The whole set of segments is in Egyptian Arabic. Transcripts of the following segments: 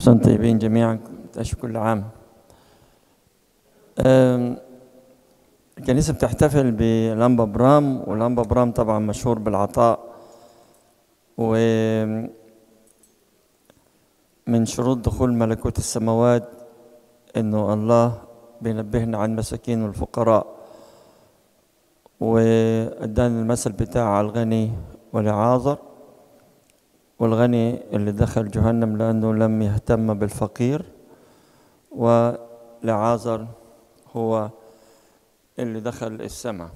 سنة طيبين جميعا تعيشوا كل عام أم، الكنيسة بتحتفل بلمبا برام ولمبا برام طبعا مشهور بالعطاء و من شروط دخول ملكوت السماوات انه الله بينبهنا عن المساكين والفقراء وادانا المثل بتاع الغني والعازر والغني اللي دخل جهنم لانه لم يهتم بالفقير ولعازر هو اللي دخل السماء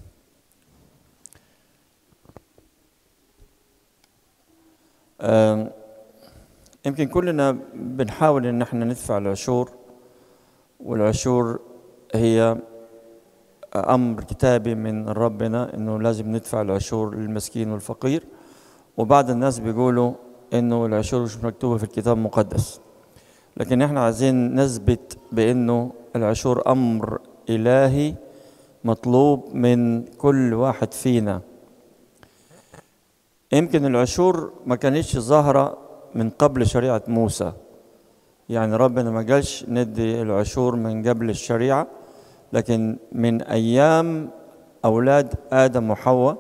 آم، يمكن كلنا بنحاول ان احنا ندفع العشور والعشور هي امر كتابي من ربنا انه لازم ندفع العشور للمسكين والفقير وبعض الناس بيقولوا انه العشور مش مكتوبه في الكتاب المقدس لكن احنا عايزين نثبت بانه العشور امر الهي مطلوب من كل واحد فينا يمكن العشور ما كانتش ظاهره من قبل شريعه موسى يعني ربنا ما قالش ندي العشور من قبل الشريعه لكن من ايام اولاد ادم وحواء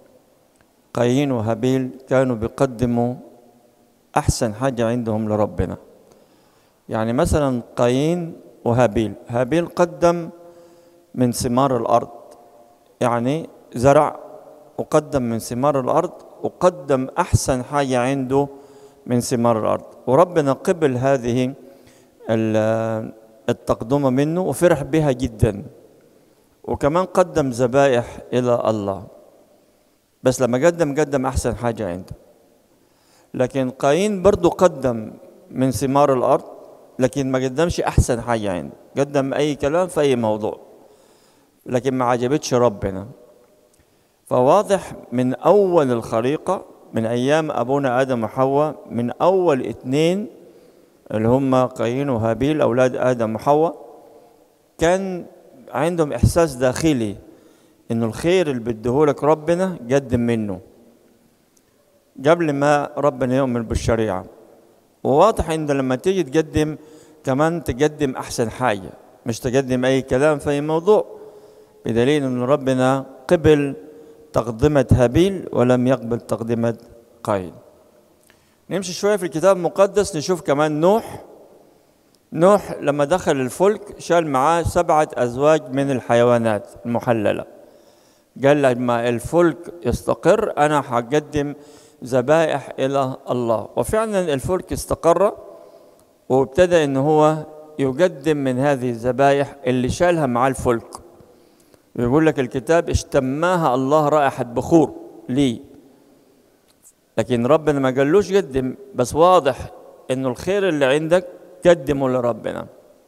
قايين وهابيل كانوا بيقدموا احسن حاجه عندهم لربنا يعني مثلا قايين وهابيل هابيل قدم من ثمار الارض يعني زرع وقدم من ثمار الارض وقدم احسن حاجه عنده من ثمار الارض وربنا قبل هذه ال- التقدمه منه وفرح بها جدا وكمان قدم ذبائح الى الله بس لما قدم قدم احسن حاجه عنده لكن قايين برضه قدم من ثمار الارض لكن ما قدمش احسن حاجه عنده قدم اي كلام في اي موضوع لكن ما عجبتش ربنا فواضح من اول الخليقه من ايام ابونا ادم وحواء من اول اتنين اللي هم قايين وهابيل اولاد ادم وحواء كان عندهم احساس داخلي انه الخير اللي بيديهولك ربنا قدم منه قبل ما ربنا يؤمن بالشريعه وواضح ان لما تيجي تقدم كمان تقدم احسن حاجه مش تقدم اي كلام في اي موضوع بدليل ان ربنا قبل تقدمه هابيل ولم يقبل تقدمه قايين نمشي شويه في الكتاب المقدس نشوف كمان نوح نوح لما دخل الفلك شال معاه سبعه ازواج من الحيوانات المحلله قال لما الفلك يستقر انا هقدم ذبائح الى الله وفعلا الفلك استقر وابتدى ان هو يقدم من هذه الذبائح اللي شالها مع الفلك يقول لك الكتاب اشتماها الله رائحة بخور لي لكن ربنا ما قالوش قدم بس واضح انه الخير اللي عندك قدمه لربنا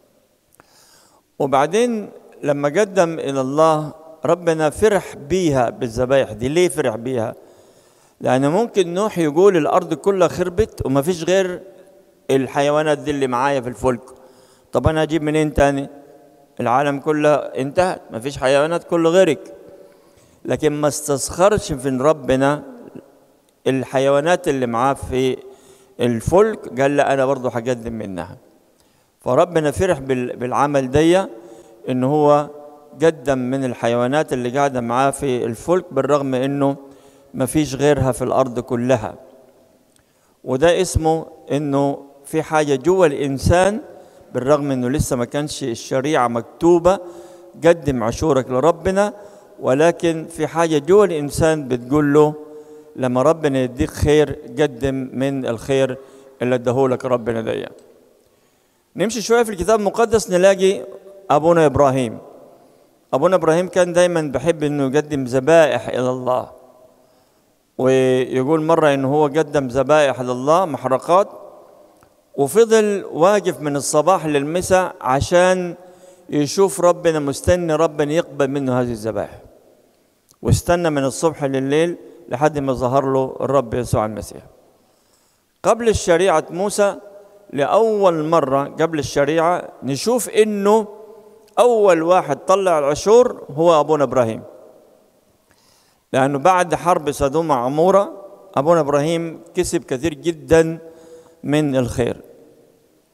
وبعدين لما قدم الى الله ربنا فرح بيها بالذبائح دي ليه فرح بيها لان ممكن نوح يقول الارض كلها خربت وما فيش غير الحيوانات دي اللي معايا في الفلك طب انا اجيب منين تاني العالم كله انتهت ما فيش حيوانات كله غيرك لكن ما استسخرش في ربنا الحيوانات اللي معاه في الفلك قال لا انا برضه هقدم منها فربنا فرح بال- بالعمل دي ان هو قدم من الحيوانات اللي قاعده معاه في الفلك بالرغم انه ما فيش غيرها في الارض كلها وده اسمه انه في حاجه جوه الانسان بالرغم انه لسه ما كانش الشريعه مكتوبه قدم عشورك لربنا ولكن في حاجه جوه الانسان بتقول له لما ربنا يديك خير قدم من الخير اللي اداهولك ربنا دي نمشي شويه في الكتاب المقدس نلاقي ابونا ابراهيم ابونا ابراهيم كان دايما بحب انه يقدم ذبائح الى الله ويقول مرة إن هو قدم ذبائح لله محرقات وفضل واقف من الصباح للمساء عشان يشوف ربنا مستني ربنا يقبل منه هذه الذبائح واستنى من الصبح لليل لحد ما ظهر له الرب يسوع المسيح قبل الشريعة موسى لأول مرة قبل الشريعة نشوف إنه أول واحد طلع العشور هو أبونا إبراهيم لأنه بعد حرب سدوم وعمورة أبونا إبراهيم كسب كثير جدا من الخير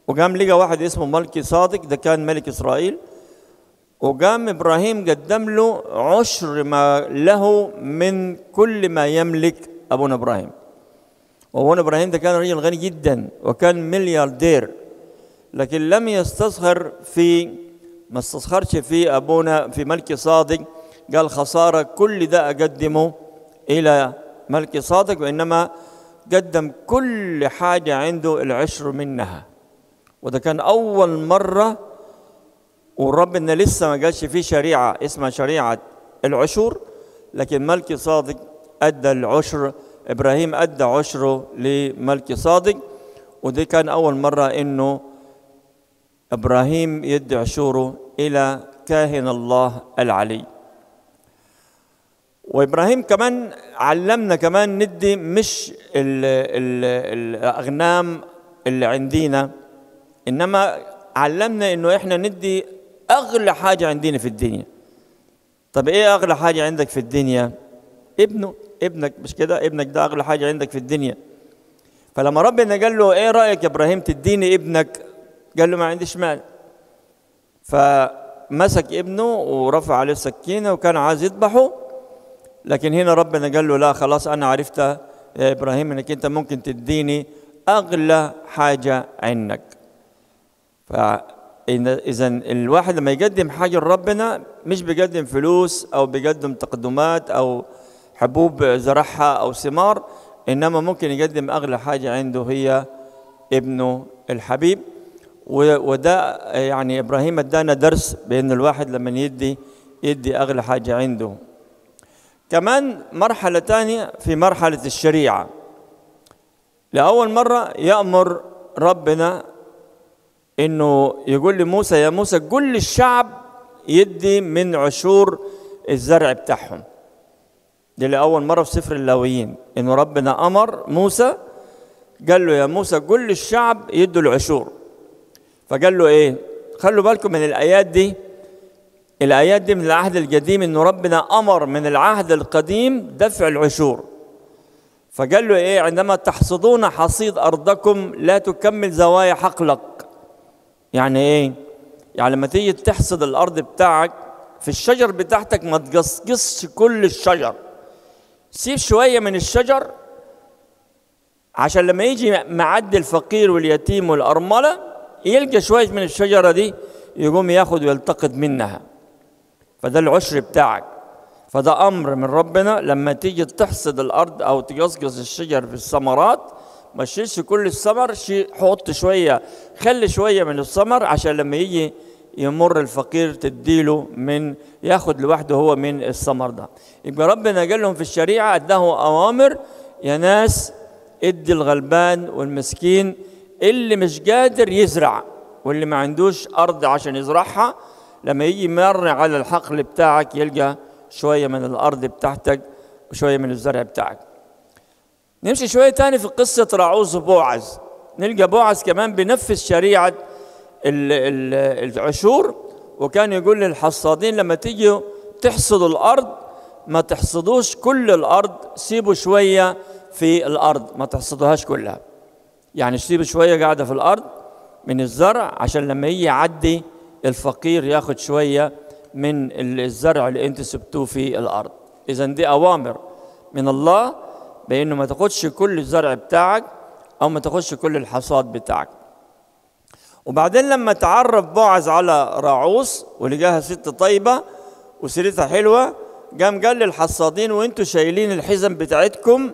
وقام لقى واحد اسمه ملكي صادق ده كان ملك إسرائيل وقام إبراهيم قدم له عشر ما له من كل ما يملك أبونا إبراهيم وأبونا إبراهيم ده كان رجل غني جدا وكان ملياردير لكن لم يستصغر في ما استصغرش في أبونا في ملك صادق قال خسارة كل ده أقدمه إلى ملك صادق وإنما قدم كل حاجة عنده العشر منها وده كان أول مرة والرب إن لسه ما قالش في شريعة اسمها شريعة العشور لكن ملك صادق أدى العشر إبراهيم أدى عشره لملك صادق ودي كان أول مرة إنه إبراهيم يدي عشوره إلى كاهن الله العلي وابراهيم كمان علمنا كمان ندي مش ال ال الاغنام اللي عندنا انما علمنا انه احنا ندي اغلى حاجه عندنا في الدنيا طب ايه اغلى حاجه عندك في الدنيا ابنه ابنك مش كده ابنك ده اغلى حاجه عندك في الدنيا فلما ربنا قال له ايه رايك يا ابراهيم تديني ابنك قال له ما عنديش مال فمسك ابنه ورفع عليه السكينه وكان عايز يذبحه لكن هنا ربنا قال له لا خلاص انا عرفت يا ابراهيم انك انت ممكن تديني اغلى حاجه عندك فاذا الواحد لما يقدم حاجه لربنا مش بيقدم فلوس او بيقدم تقدمات او حبوب زرعها او ثمار انما ممكن يقدم اغلى حاجه عنده هي ابنه الحبيب وده يعني ابراهيم ادانا درس بان الواحد لما يدي يدي اغلى حاجه عنده كمان مرحلة تانية في مرحلة الشريعة لأول مرة يأمر ربنا إنه يقول لموسى يا موسى قل للشعب يدي من عشور الزرع بتاعهم دي لأول مرة في سفر اللاويين إنه ربنا أمر موسى قال له يا موسى قل للشعب يدوا العشور فقال له إيه خلوا بالكم من الآيات دي الآيات دي من العهد القديم إنه ربنا أمر من العهد القديم دفع العشور فقال له إيه عندما تحصدون حصيد أرضكم لا تكمل زوايا حقلك يعني إيه يعني لما تيجي تحصد الأرض بتاعك في الشجر بتاعتك ما تقصقصش كل الشجر سيب شوية من الشجر عشان لما يجي معدي الفقير واليتيم والأرملة يلقى شوية من الشجرة دي يقوم ياخد ويلتقط منها فده العشر بتاعك فده امر من ربنا لما تيجي تحصد الارض او تقصقص الشجر في الثمرات ما تشيلش كل الثمر شي حط شويه خلي شويه من الثمر عشان لما يجي يمر الفقير تديله من ياخد لوحده هو من الثمر ده يبقى ربنا قال لهم في الشريعه اداه اوامر يا ناس ادي الغلبان والمسكين اللي مش قادر يزرع واللي ما عندوش ارض عشان يزرعها لما يجي يمر على الحقل بتاعك يلقى شوية من الأرض بتاعتك وشوية من الزرع بتاعك نمشي شوية تاني في قصة راعوز وبوعز نلقى بوعز كمان بنفذ شريعة العشور وكان يقول للحصادين لما تيجوا تحصدوا الأرض ما تحصدوش كل الأرض سيبوا شوية في الأرض ما تحصدوهاش كلها يعني سيبوا شوية قاعدة في الأرض من الزرع عشان لما يجي يعدي الفقير ياخد شوية من الزرع اللي انت سبتوه في الأرض إذا دي أوامر من الله بأنه ما تاخدش كل الزرع بتاعك أو ما تاخدش كل الحصاد بتاعك وبعدين لما تعرف بوعز على راعوس ولقاها ست طيبة وسيرتها حلوة قام قال للحصادين وانتوا شايلين الحزم بتاعتكم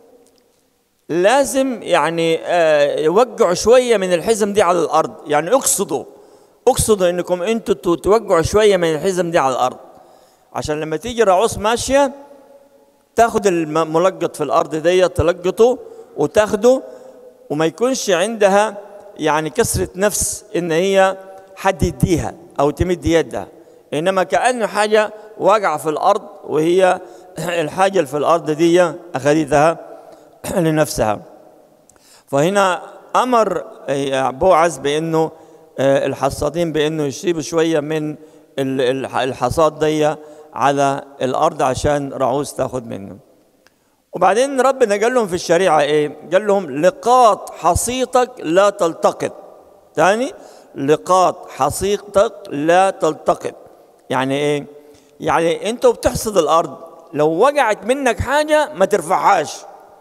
لازم يعني آه يوقعوا شوية من الحزم دي على الأرض يعني اقصدوا اقصدوا انكم انتوا توقعوا شويه من الحزم دي على الارض عشان لما تيجي راعوس ماشيه تاخد الملقط في الارض دي تلقطه وتاخده وما يكونش عندها يعني كسرة نفس ان هي حد يديها او تمد يدها انما كانه حاجه واقعه في الارض وهي الحاجه اللي في الارض دي اخذتها لنفسها فهنا امر بوعز بانه الحصادين بانه يسيبوا شويه من الحصاد دي على الارض عشان رعوز تاخد منه وبعدين ربنا قال لهم في الشريعه ايه قال لهم لقاط حصيتك لا تلتقط تاني لقاط حصيقتك لا تلتقط يعني ايه يعني انت بتحصد الارض لو وقعت منك حاجه ما ترفعهاش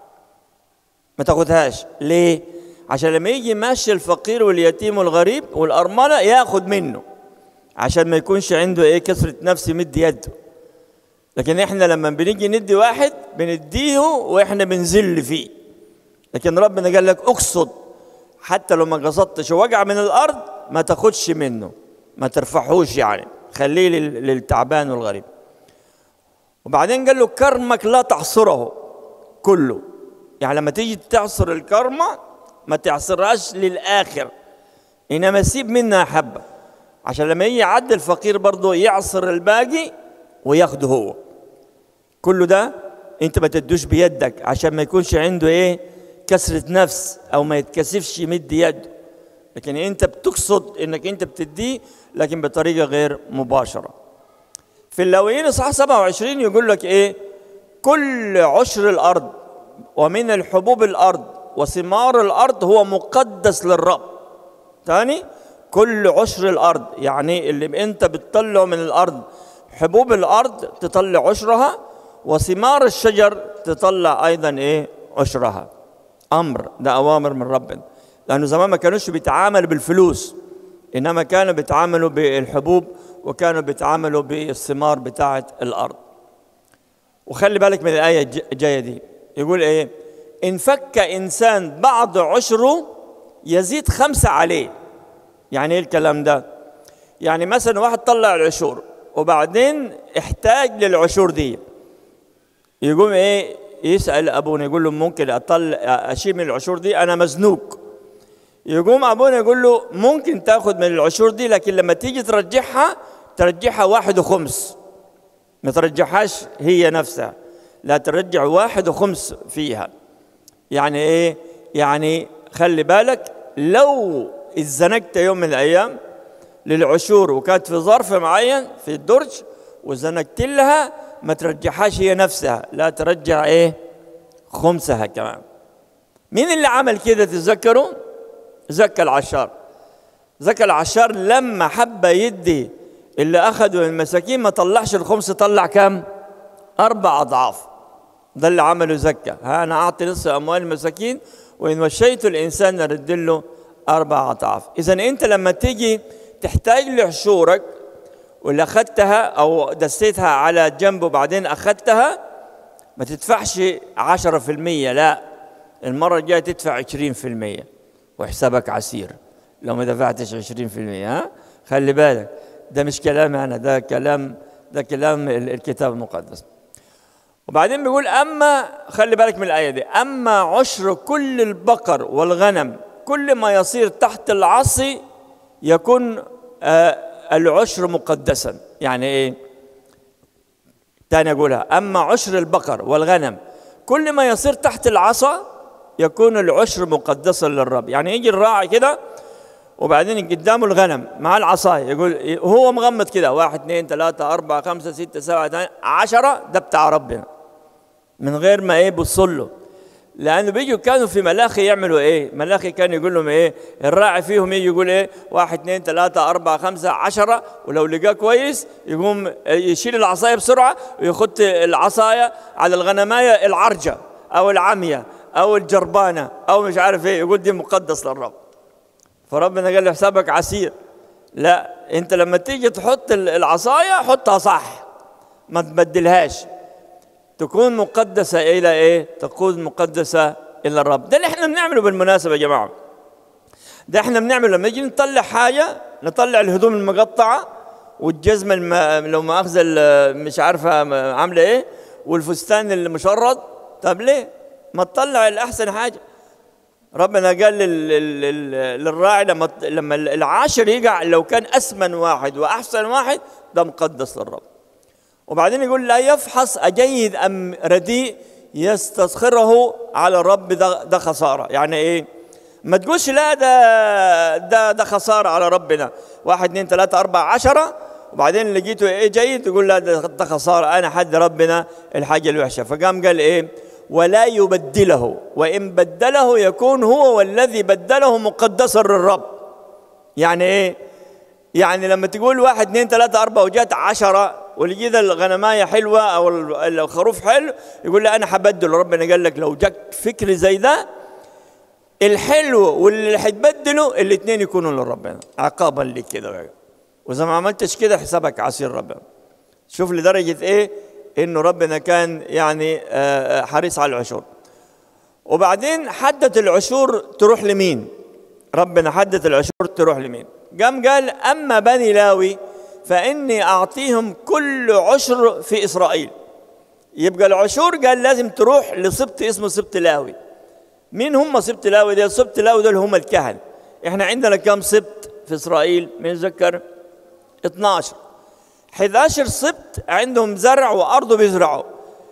ما تاخدهاش ليه عشان لما يجي ماشي الفقير واليتيم والغريب والارمله ياخد منه عشان ما يكونش عنده ايه كسره نفس يمد يده لكن احنا لما بنيجي ندي واحد بنديه واحنا بنذل فيه لكن ربنا قال لك اقصد حتى لو ما قصدتش وجع من الارض ما تاخدش منه ما ترفعهوش يعني خليه لل- للتعبان والغريب وبعدين قال له كرمك لا تعصره كله يعني لما تيجي تعصر الكرمة ما تعصرهاش للآخر إنما سيب منها حبة عشان لما يجي يعدي الفقير برضه يعصر الباقي وياخده هو كله ده انت ما تدوش بيدك عشان ما يكونش عنده ايه كسرة نفس او ما يتكسفش يمد يده لكن انت بتقصد انك انت بتديه لكن بطريقة غير مباشرة في اللاويين اصحاح 27 يقول لك ايه كل عشر الارض ومن الحبوب الارض وثمار الارض هو مقدس للرب تاني كل عشر الارض يعني اللي انت بتطلعه من الارض حبوب الارض تطلع عشرها وثمار الشجر تطلع ايضا ايه عشرها امر ده اوامر من ربنا لانه زمان ما كانوش بيتعاملوا بالفلوس انما كانوا بيتعاملوا بالحبوب وكانوا بيتعاملوا بالثمار بتاعه الارض وخلي بالك من الايه الج- الجايه دي يقول ايه ان فك انسان بعض عشره يزيد خمسه عليه يعني ايه الكلام ده يعني مثلا واحد طلع العشور وبعدين احتاج للعشور دي يقوم ايه يسال ابونا يقول له ممكن اطلع اشيل من العشور دي انا مزنوق يقوم ابونا يقول له ممكن تاخذ من العشور دي لكن لما تيجي ترجعها ترجعها واحد وخمس ما ترجعهاش هي نفسها لا ترجع واحد وخمس فيها يعني ايه يعني خلي بالك لو اتزنقت يوم من الايام للعشور وكانت في ظرف معين في الدرج وزنقت لها ما ترجعهاش هي نفسها لا ترجع ايه خمسها كمان مين اللي عمل كده تتذكروا زكى العشار زكى العشار لما حب يدي اللي اخذوا من المساكين ما طلعش الخمس طلع كام اربع اضعاف ده اللي عمله زكى ها انا اعطي نصف اموال المساكين وان وشيت الانسان ارد له اربع اضعاف اذا انت لما تيجي تحتاج لعشورك واللي اخذتها او دسيتها على جنب وبعدين اخذتها ما تدفعش 10% لا المرة الجاية تدفع 20% وحسابك عسير لو ما دفعتش 20% ها خلي بالك ده مش كلامي انا ده كلام ده كلام ال- الكتاب المقدس وبعدين بيقول اما خلي بالك من الايه دي اما عشر كل البقر والغنم كل ما يصير تحت العصي يكون آه العشر مقدسا يعني ايه تاني اقولها اما عشر البقر والغنم كل ما يصير تحت العصا يكون العشر مقدسا للرب يعني يجي الراعي كده وبعدين قدامه الغنم مع العصاية يقول هو مغمض كده واحد اثنين ثلاثة أربعة خمسة ستة سبعة ثمانية عشرة ده بتاع ربنا من غير ما ايه بصوا له لانه بيجوا كانوا في ملاخي يعملوا ايه؟ ملاخي كان يقول لهم ايه؟ الراعي فيهم يجي يقول ايه؟ واحد اثنين ثلاثة أربعة خمسة عشرة ولو لقاه كويس يقوم يشيل العصاية بسرعة ويخط العصاية على الغنماية العرجة أو العمية أو الجربانة أو مش عارف ايه يقول دي مقدس للرب. فربنا قال له حسابك عسير. لا أنت لما تيجي تحط العصاية حطها صح ما تبدلهاش تكون مقدسة إلى إيه؟ تكون مقدسة إلى الرب ده اللي إحنا بنعمله بالمناسبة يا جماعة ده إحنا بنعمله لما نيجي نطلع حاجة نطلع الهدوم المقطعة والجزمة الم... لو مؤاخذة ال- مش عارفة م- عاملة إيه والفستان المشرد طب ليه؟ ما تطلع الأحسن حاجة ربنا قال لل... لل... لل- للراعي لما لما العاشر يقع لو كان أسمن واحد وأحسن واحد ده مقدس للرب وبعدين يقول لا يفحص أجيد أم رديء يستسخره على الرب ده, ده خسارة يعني إيه ما تقولش لا ده ده ده خسارة على ربنا واحد اثنين ثلاثة أربعة عشرة وبعدين لقيته إيه جيد تقول لا ده, ده خسارة أنا حد ربنا الحاجة الوحشة فقام قال إيه ولا يبدله وإن بدله يكون هو والذي بدله مقدسا للرب يعني ايه يعني لما تقول واحد اثنين ثلاثة أربعة وجات عشرة ولقيت الغنماية حلوة أو الخروف حلو يقول لي أنا حبدل ربنا قال لك لو جاك فكر زي ده الحلو واللي حتبدله الاثنين يكونوا لربنا عقابا لك كده وإذا ما عملتش كده حسابك عسير ربنا شوف لدرجة إيه إنه ربنا كان يعني حريص على العشور وبعدين حدد العشور تروح لمين ربنا حدد العشور تروح لمين قام قال أما بني لاوي فإني أعطيهم كل عشر في إسرائيل يبقى العشور قال لازم تروح لسبط اسمه سبط لاوي مين هم سبط لاوي دول سبط لاوي دول هم الكهنة احنا عندنا كم سبط في إسرائيل من ذكر 12 11 سبط عندهم زرع وأرض بيزرعوا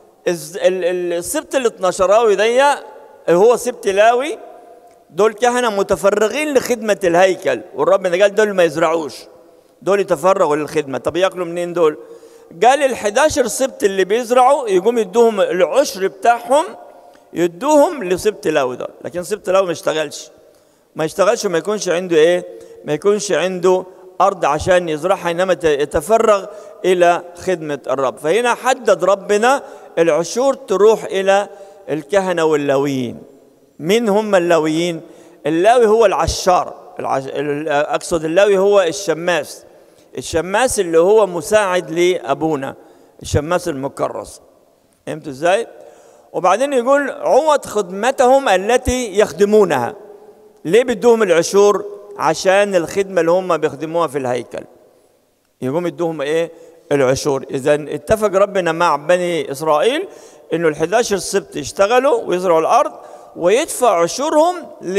السبط ال 12 دي هو سبط لاوي دول كهنة متفرغين لخدمة الهيكل والرب قال دول ما يزرعوش دول يتفرغوا للخدمة طب ياكلوا منين دول قال ال 11 سبت اللي بيزرعوا يقوم يدوهم العشر بتاعهم يدوهم لسبت لاوي ده لكن سبت لاوي ما يشتغلش ما يشتغلش وما يكونش عنده ايه ما يكونش عنده ارض عشان يزرعها انما يتفرغ الى خدمه الرب فهنا حدد ربنا العشور تروح الى الكهنه واللاويين مين هم اللاويين اللاوي هو العشار العش... اقصد اللاوي هو الشماس الشماس اللي هو مساعد لابونا الشماس المكرس فهمتوا ازاي وبعدين يقول عوض خدمتهم التي يخدمونها ليه بدوهم العشور عشان الخدمه اللي هم بيخدموها في الهيكل يقوم يدوهم ايه العشور اذا اتفق ربنا مع بني اسرائيل انه ال11 سبت يشتغلوا ويزرعوا الارض ويدفع عشورهم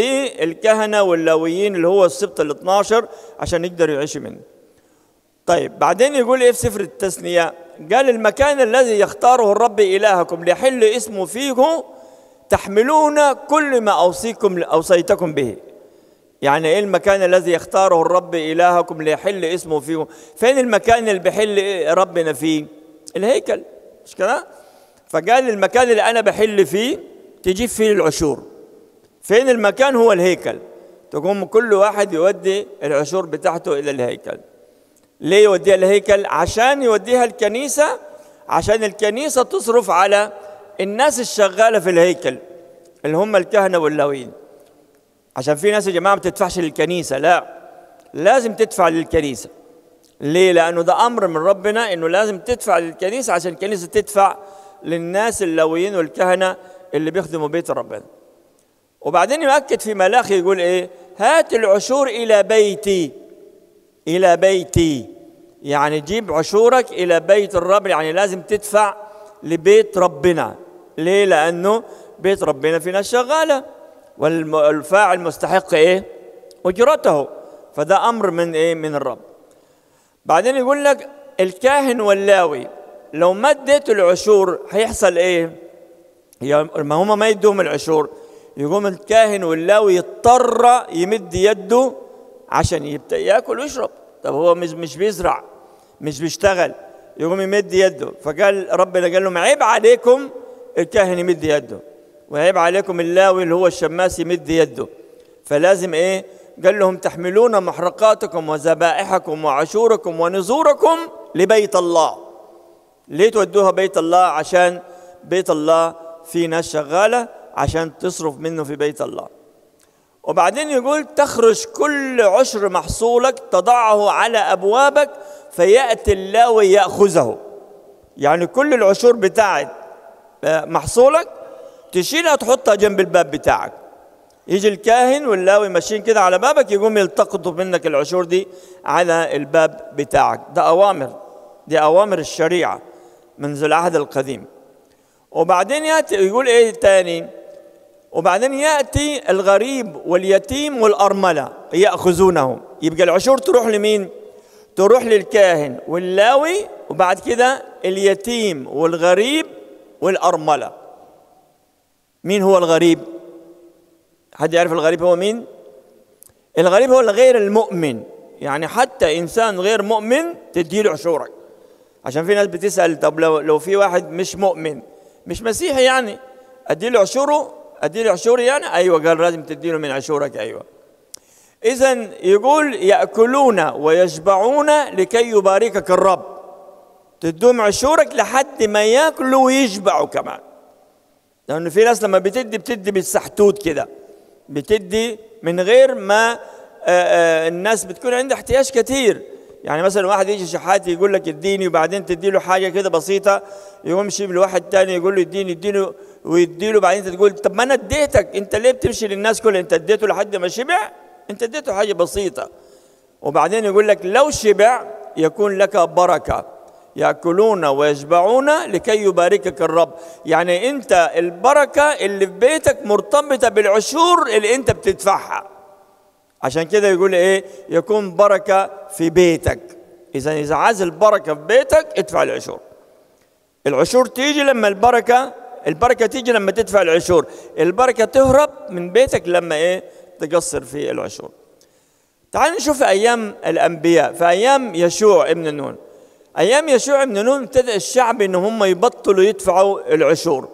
للكهنة واللاويين اللي هو السبط ال 12 عشان يقدروا يعيشوا منه. طيب بعدين يقول ايه في سفر التثنية؟ قال المكان الذي يختاره الرب إلهكم ليحل اسمه فيه تحملون كل ما أوصيكم أوصيتكم به. يعني ايه المكان الذي يختاره الرب إلهكم ليحل اسمه فيه؟ فين المكان اللي بيحل ربنا فيه؟ الهيكل مش كده؟ فقال المكان اللي أنا بحل فيه تجيب فيه العشور فين المكان هو الهيكل تقوم كل واحد يودي العشور بتاعته إلى الهيكل ليه يوديها الهيكل عشان يوديها الكنيسة عشان الكنيسة تصرف على الناس الشغالة في الهيكل اللي هم الكهنة واللاويين عشان في ناس يا جماعة ما بتدفعش للكنيسة لا لازم تدفع للكنيسة ليه؟ لأنه ده أمر من ربنا إنه لازم تدفع للكنيسة عشان الكنيسة تدفع للناس اللاويين والكهنة اللي بيخدموا بيت ربنا وبعدين يؤكد في ملاخي يقول ايه هات العشور الى بيتي الى بيتي يعني جيب عشورك الى بيت الرب يعني لازم تدفع لبيت ربنا ليه لانه بيت ربنا في ناس شغاله والفاعل مستحق ايه اجرته فده امر من ايه من الرب بعدين يقول لك الكاهن واللاوي لو ما اديت العشور هيحصل ايه ما هم ما يدوهم العشور يقوم الكاهن واللاوي يضطر يمد يده عشان يبدا ياكل ويشرب طب هو مش مش بيزرع مش بيشتغل يقوم يمد يده فقال ربنا قال لهم عيب عليكم الكاهن يمد يده وعيب عليكم اللاوي اللي هو الشماس يمد يده فلازم ايه قال لهم تحملون محرقاتكم وذبائحكم وعشوركم ونذوركم لبيت الله ليه تودوها بيت الله عشان بيت الله في ناس شغالة عشان تصرف منه في بيت الله وبعدين يقول تخرج كل عشر محصولك تضعه على أبوابك فيأتي اللاوي يأخذه يعني كل العشور بتاعت محصولك تشيلها تحطها جنب الباب بتاعك يجي الكاهن واللاوي ماشيين كده على بابك يقوم يلتقطوا منك العشور دي على الباب بتاعك ده أوامر دي أوامر الشريعة منذ العهد القديم وبعدين ياتي يقول ايه تاني وبعدين ياتي الغريب واليتيم والارمله ياخذونهم يبقى العشور تروح لمين تروح للكاهن واللاوي وبعد كده اليتيم والغريب والارمله مين هو الغريب حد يعرف الغريب هو مين الغريب هو الغير المؤمن يعني حتى انسان غير مؤمن تديله عشورك عشان في ناس بتسال طب لو لو في واحد مش مؤمن مش مسيحي يعني ادي له عشوره ادي له عشوري يعني ايوه قال لازم تدي له من عشورك ايوه اذا يقول ياكلون ويشبعون لكي يباركك الرب تدوم عشورك لحد ما ياكلوا ويشبعوا كمان لانه في ناس لما بتدي بتدي بالسحتوت كده بتدي من غير ما آآ آآ الناس بتكون عندها احتياج كثير يعني مثلا واحد يجي شحات يقول لك اديني وبعدين تدي له حاجه كده بسيطه يقوم يمشي لواحد تاني يقول له اديني اديله ويديله بعدين انت تقول طب ما انا اديتك انت ليه بتمشي للناس كلها انت اديته لحد ما شبع انت اديته حاجه بسيطه وبعدين يقول لك لو شبع يكون لك بركه ياكلون ويشبعون لكي يباركك الرب يعني انت البركه اللي في بيتك مرتبطه بالعشور اللي انت بتدفعها عشان كده يقول ايه يكون بركه في بيتك اذا اذا عايز البركه في بيتك ادفع العشور العشور تيجي لما البركه البركه تيجي لما تدفع العشور البركه تهرب من بيتك لما ايه تقصر في العشور تعال نشوف ايام الانبياء في ايام يشوع ابن نون ايام يشوع ابن نون ابتدى الشعب ان هم يبطلوا يدفعوا العشور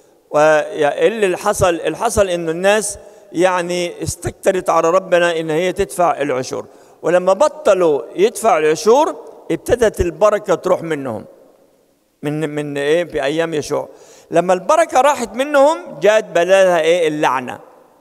واللي حصل اللي حصل انه الناس يعني استكترت على ربنا ان هي تدفع العشور ولما بطلوا يدفعوا العشور ابتدت البركه تروح منهم من من ايه في ايام يشوع لما البركه راحت منهم جاءت بدلها ايه اللعنه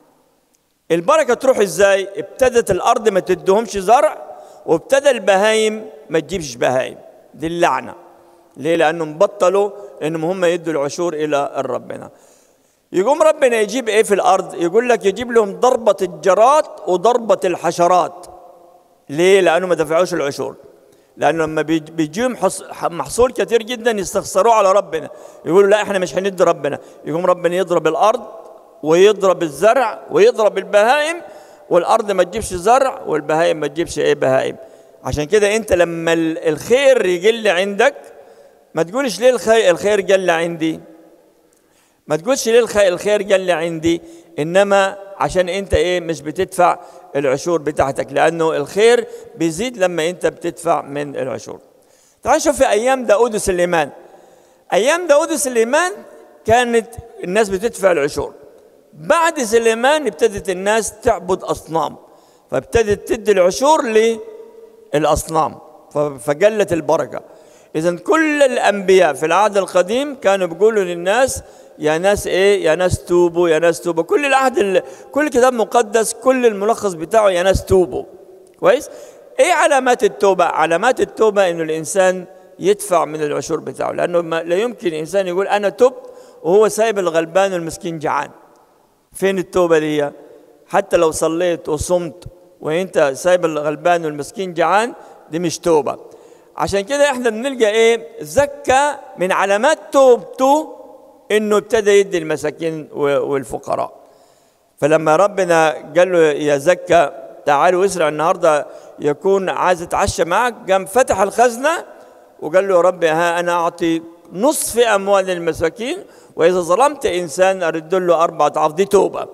البركه تروح ازاي ابتدت الارض ما تدهمش زرع وابتدى البهايم ما تجيبش بهايم دي اللعنه ليه لانهم بطلوا انهم هم يدوا العشور الى ربنا يقوم ربنا يجيب ايه في الارض يقول لك يجيب لهم ضربه الجراد وضربه الحشرات ليه لانه ما دفعوش العشور لانه لما بيجيهم محصول كثير جدا يستخسروه على ربنا يقولوا لا احنا مش هندي ربنا يقوم ربنا يضرب الارض ويضرب الزرع ويضرب البهائم والارض ما تجيبش زرع والبهائم ما تجيبش ايه بهائم عشان كده انت لما الخير يقل عندك ما تقولش ليه الخير الخير قل عندي ما تقولش ليه الخير الخير قل عندي انما عشان انت ايه مش بتدفع العشور بتاعتك لانه الخير بيزيد لما انت بتدفع من العشور تعال نشوف في ايام داود وسليمان ايام داود وسليمان كانت الناس بتدفع العشور بعد سليمان ابتدت الناس تعبد اصنام فابتدت تدي العشور للاصنام فقلت البركه اذا كل الانبياء في العهد القديم كانوا بيقولوا للناس يا ناس ايه يا ناس توبوا يا ناس توبوا كل العهد ال... كل كتاب مقدس كل الملخص بتاعه يا ناس توبوا كويس ايه علامات التوبه علامات التوبه انه الانسان يدفع من العشور بتاعه لانه ما لا يمكن انسان يقول انا تبت وهو سايب الغلبان والمسكين جعان فين التوبه دي حتى لو صليت وصمت وانت سايب الغلبان والمسكين جعان دي مش توبه عشان كده احنا بنلقى ايه زكى من علامات توبته انه ابتدى يدي المساكين والفقراء فلما ربنا قال له يا زكى تعال واسرع النهارده يكون عايز اتعشى معك قام فتح الخزنه وقال له يا رب ها انا اعطي نصف اموال المساكين واذا ظلمت انسان ارد له اربعه اضعاف دي توبه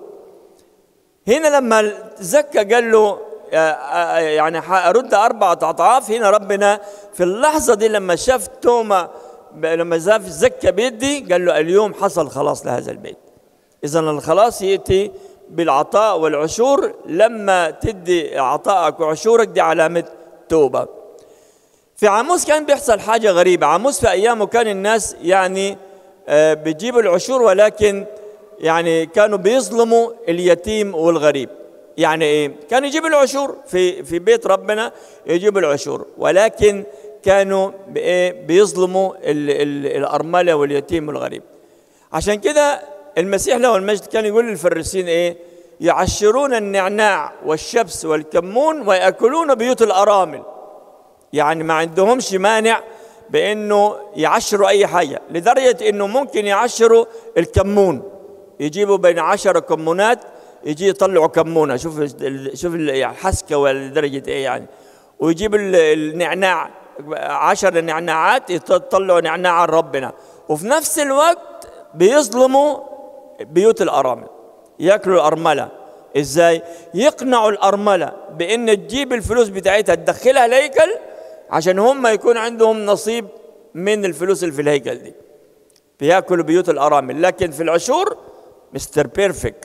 هنا لما زكى قال له يعني ارد اربعه اضعاف هنا ربنا في اللحظه دي لما شاف توما لما شاف زكى بيدي قال له اليوم حصل خلاص لهذا البيت اذا الخلاص ياتي بالعطاء والعشور لما تدي عطائك وعشورك دي علامه توبه في عاموس كان بيحصل حاجه غريبه عاموس في ايامه كان الناس يعني بيجيبوا العشور ولكن يعني كانوا بيظلموا اليتيم والغريب يعني ايه كانوا يجيبوا العشور في في بيت ربنا يجيبوا العشور ولكن كانوا بيظلموا ال ال الارمله واليتيم والغريب عشان كده المسيح له المجد كان يقول للفريسين ايه يعشرون النعناع والشبس والكمون وياكلون بيوت الارامل يعني ما عندهمش مانع بانه يعشروا اي حاجه لدرجه انه ممكن يعشروا الكمون يجيبوا بين عشرة كمونات يجي يطلعوا كمونه شوف شوف الحسكه ولدرجه ايه يعني ويجيب النعناع عشر نعناعات يطلعوا نعناع ربنا وفي نفس الوقت بيظلموا بيوت الارامل ياكلوا الارمله ازاي يقنعوا الارمله بان تجيب الفلوس بتاعتها تدخلها الهيكل عشان هم يكون عندهم نصيب من الفلوس اللي في الهيكل دي بياكلوا بيوت الارامل لكن في العشور مستر بيرفكت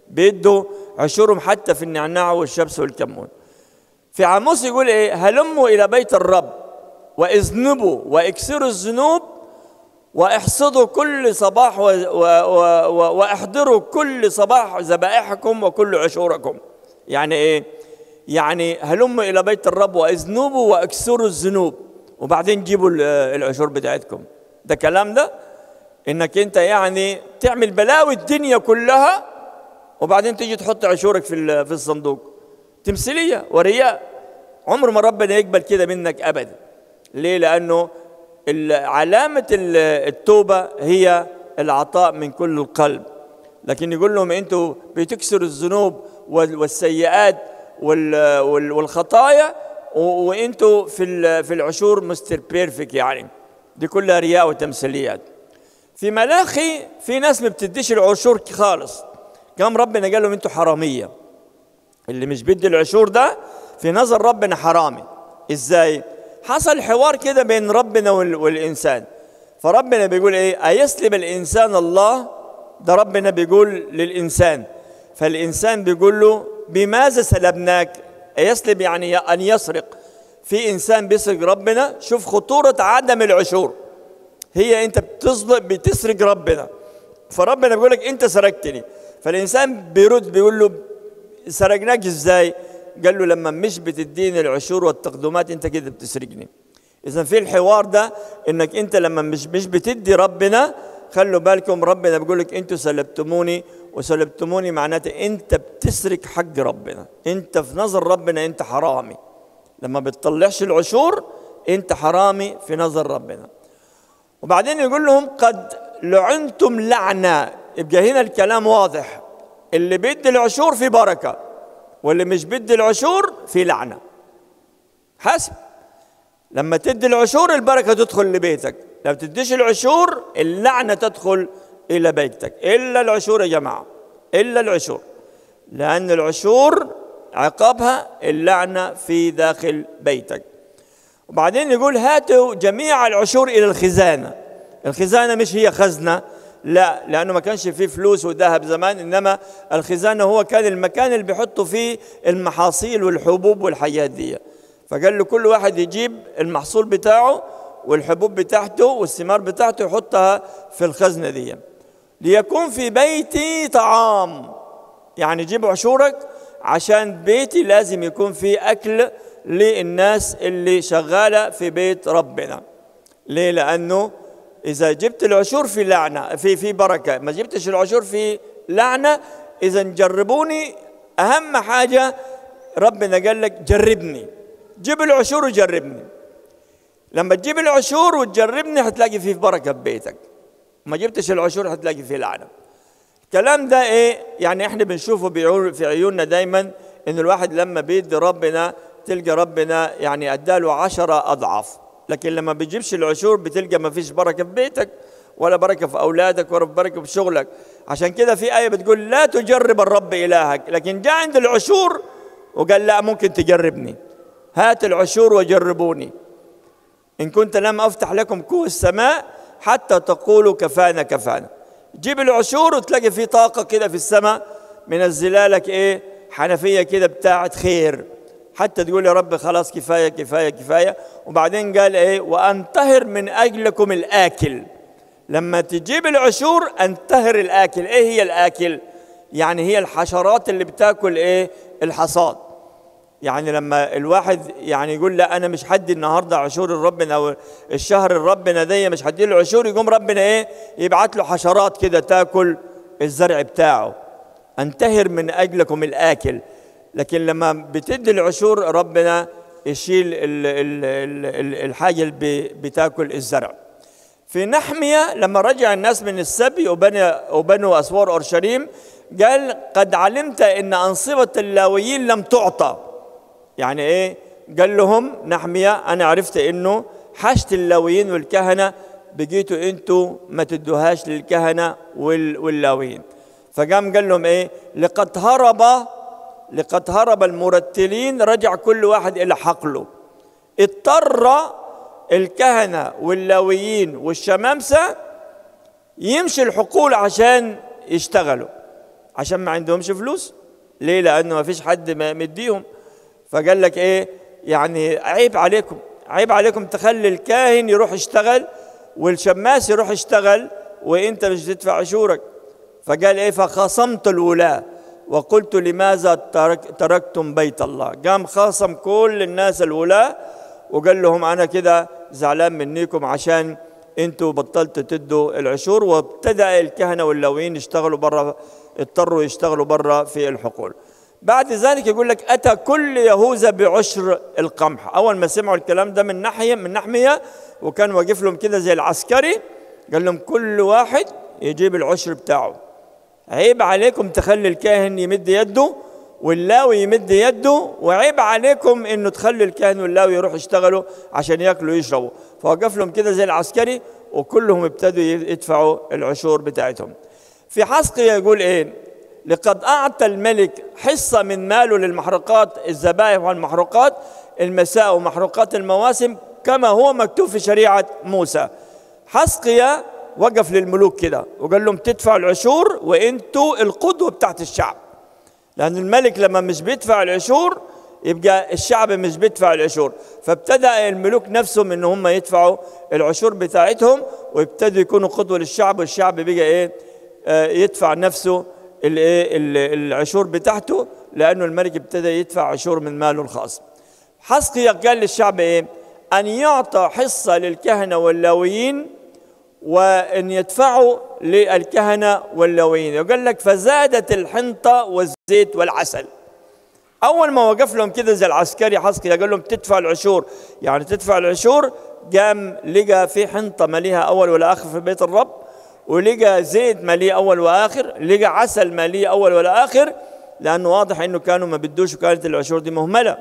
بيدوا عشورهم حتى في النعناع والشبس والكمون في عاموس يقول ايه هلموا الى بيت الرب واذنبوا واكسروا الذنوب واحصدوا كل صباح و... و... و... واحضروا كل صباح ذبائحكم وكل عشوركم يعني ايه يعني هلموا الى بيت الرب واذنبوا واكسروا الذنوب وبعدين جيبوا العشور بتاعتكم ده كلام ده انك انت يعني تعمل بلاوي الدنيا كلها وبعدين تيجي تحط عشورك في في الصندوق تمثيليه ورياء عمر ما ربنا يقبل كده منك ابدا ليه لانه علامه التوبه هي العطاء من كل القلب لكن يقول لهم انتوا بتكسروا الذنوب والسيئات والخطايا وانتوا في في العشور مستر بيرفكت يعني دي كلها رياء وتمثيليات في ملاخي في ناس ما بتديش العشور خالص قام ربنا قال لهم انتوا حراميه اللي مش بيدي العشور ده في نظر ربنا حرامي ازاي حصل حوار كده بين ربنا والانسان فربنا بيقول ايه ايسلب الانسان الله ده ربنا بيقول للانسان فالانسان بيقول له بماذا سلبناك يسلب يعني ان يسرق في انسان بيسرق ربنا شوف خطوره عدم العشور هي انت بتصدق بتسرق ربنا فربنا بيقول لك انت سرقتني فالانسان بيرد بيقول له سرقناك ازاي قال له لما مش بتديني العشور والتقدمات انت كده بتسرقني اذا في الحوار ده انك انت لما مش مش بتدي ربنا خلوا بالكم ربنا بيقول لك انتوا سلبتموني وسلبتموني معناته انت بتسرق حق ربنا انت في نظر ربنا انت حرامي لما بتطلعش العشور انت حرامي في نظر ربنا وبعدين يقول لهم قد لعنتم لعنه يبقى هنا الكلام واضح اللي بيدي العشور في بركه واللي مش بيدي العشور في لعنه حسب لما تدي العشور البركه تدخل لبيتك لو تديش العشور اللعنه تدخل الى بيتك الا العشور يا جماعه الا العشور لان العشور عقابها اللعنه في داخل بيتك وبعدين يقول هاتوا جميع العشور الى الخزانه الخزانه مش هي خزنه لا لانه ما كانش فيه فلوس وذهب زمان انما الخزانه هو كان المكان اللي بيحطوا فيه المحاصيل والحبوب والحاجات دي فقال له كل واحد يجيب المحصول بتاعه والحبوب بتاعته والثمار بتاعته يحطها في الخزنه دي ليكون في بيتي طعام يعني جيب عشورك عشان بيتي لازم يكون فيه اكل للناس اللي شغاله في بيت ربنا ليه لانه اذا جبت العشور في لعنه في في بركه ما جبتش العشور في لعنه اذا جربوني اهم حاجه ربنا قال لك جربني جيب العشور وجربني لما تجيب العشور وتجربني هتلاقي فيه بركه في بيتك ما جبتش العشور هتلاقي فيه لعنه الكلام ده ايه يعني احنا بنشوفه في عيوننا دايما ان الواحد لما بيدي ربنا تلقى ربنا يعني اداله عشرة اضعاف لكن لما بتجيبش العشور بتلقى ما فيش بركه في بيتك ولا بركه في اولادك ولا بركه في شغلك عشان كده في ايه بتقول لا تجرب الرب الهك لكن جاء عند العشور وقال لا ممكن تجربني هات العشور وجربوني ان كنت لم افتح لكم كوه السماء حتى تقولوا كفانا كفانا جيب العشور وتلاقي في طاقه كده في السماء منزله لك ايه حنفيه كده بتاعت خير حتى تقول يا رب خلاص كفايه كفايه كفايه وبعدين قال ايه وانتهر من اجلكم الاكل لما تجيب العشور انتهر الاكل ايه هي الاكل يعني هي الحشرات اللي بتاكل ايه الحصاد يعني لما الواحد يعني يقول لا انا مش هدي النهارده عشور ربنا او الشهر ربنا دي مش هدي له عشور يقوم ربنا ايه يبعت له حشرات كده تاكل الزرع بتاعه انتهر من اجلكم الاكل لكن لما بتدي العشور ربنا يشيل ال ال ال الحاجه اللي بتاكل الزرع في نحمية لما رجع الناس من السبي وبنى وبنوا أسوار أورشليم قال قد علمت أن أنصبة اللاويين لم تعطى يعني إيه قال لهم نحمية أنا عرفت أنه حاجة اللاويين والكهنة بقيتوا أنتوا ما تدوهاش للكهنة واللاويين فقام قال لهم إيه لقد هرب لقد هرب المرتلين رجع كل واحد إلى حقله اضطر الكهنة واللاويين والشمامسة يمشي الحقول عشان يشتغلوا عشان ما عندهمش فلوس ليه لانه ما فيش حد ما مديهم فقال لك ايه يعني عيب عليكم عيب عليكم تخلي الكاهن يروح يشتغل والشماس يروح يشتغل وانت مش تدفع عشورك فقال ايه فخصمت الولاة وقلت لماذا ترك تركتم بيت الله قام خاصم كل الناس الولاة وقال لهم انا كده زعلان منكم عشان انتوا بطلتوا تدوا العشور وابتدأ الكهنة واللاويين يشتغلوا برا اضطروا يشتغلوا برا في الحقول بعد ذلك يقول لك اتى كل يهوذا بعشر القمح اول ما سمعوا الكلام ده من ناحيه من نحميه وكان واقف لهم كده زي العسكري قال لهم كل واحد يجيب العشر بتاعه عيب عليكم تخلي الكاهن يمد يده واللاوي يمد يده وعيب عليكم انه تخلي الكاهن واللاوي يروحوا يشتغلوا عشان ياكلوا ويشربوا فوقف لهم كده زي العسكري وكلهم ابتدوا يدفعوا العشور بتاعتهم في حسقية يقول ايه لقد اعطى الملك حصة من ماله للمحروقات الذبائح والمحروقات المساء ومحروقات المواسم كما هو مكتوب في شريعة موسى حسقية وقف للملوك كده وقال لهم تدفعوا العشور وانتوا القدوة بتاعت الشعب لأن الملك لما مش بيدفع العشور يبقى الشعب مش بيدفع العشور فابتدأ الملوك نفسهم ان هم يدفعوا العشور بتاعتهم ويبتدوا يكونوا قدوة للشعب والشعب بقى ايه آه يدفع نفسه الايه العشور بتاعته لانه الملك ابتدى يدفع عشور من ماله الخاص حسقيا قال للشعب ايه ان يعطى حصة للكهنة واللاويين وان يدفعوا للكهنة واللاويين يقول لك فزادت الحنطة والزيت والعسل اول ما وقف لهم كده زي العسكري حسقي قال لهم تدفع العشور يعني تدفع العشور قام لقى في حنطه مليها اول ولا اخر في بيت الرب ولقى زيت مليه اول واخر لقى عسل مليه اول ولا اخر لانه واضح انه كانوا ما بدوش وكانت العشور دي مهمله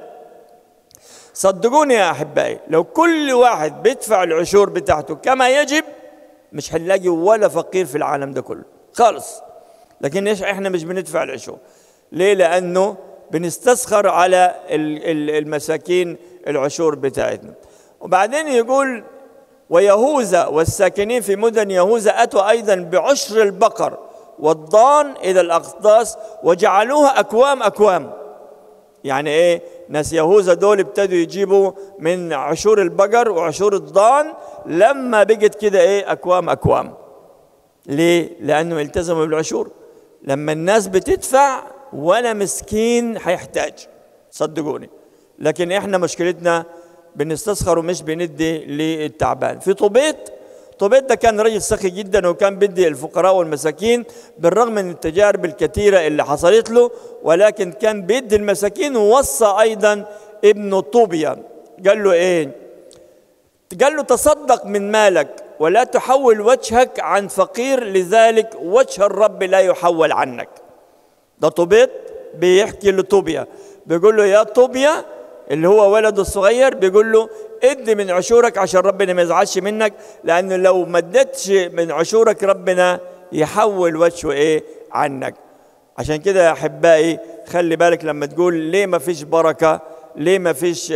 صدقوني يا احبائي لو كل واحد بيدفع العشور بتاعته كما يجب مش هنلاقي ولا فقير في العالم ده كله خالص لكن ايش احنا مش بندفع العشور ليه لانه بنستسخر على المساكين العشور بتاعتنا وبعدين يقول ويهوذا والساكنين في مدن يهوذا أتوا أيضا بعشر البقر والضان إلى الأقداس وجعلوها أكوام أكوام يعني إيه ناس يهوذا دول ابتدوا يجيبوا من عشور البقر وعشور الضان لما بقت كده إيه أكوام أكوام ليه؟ لأنه التزموا بالعشور لما الناس بتدفع ولا مسكين هيحتاج صدقوني لكن احنا مشكلتنا بنستسخر ومش بندي للتعبان في طوبيت طوبيت ده كان رجل سخي جدا وكان بدي الفقراء والمساكين بالرغم من التجارب الكثيرة اللي حصلت له ولكن كان بيدي المساكين ووصى أيضا ابنه طوبيا قال له إيه قال له تصدق من مالك ولا تحول وجهك عن فقير لذلك وجه الرب لا يحول عنك ده طوبيت بيحكي لطوبيا بيقول له يا طوبيا اللي هو ولده الصغير بيقول له ادي من عشورك عشان ربنا ما يزعلش منك لانه لو ما اديتش من عشورك ربنا يحول وجهه ايه عنك عشان كده يا احبائي خلي بالك لما تقول ليه ما فيش بركه ليه ما فيش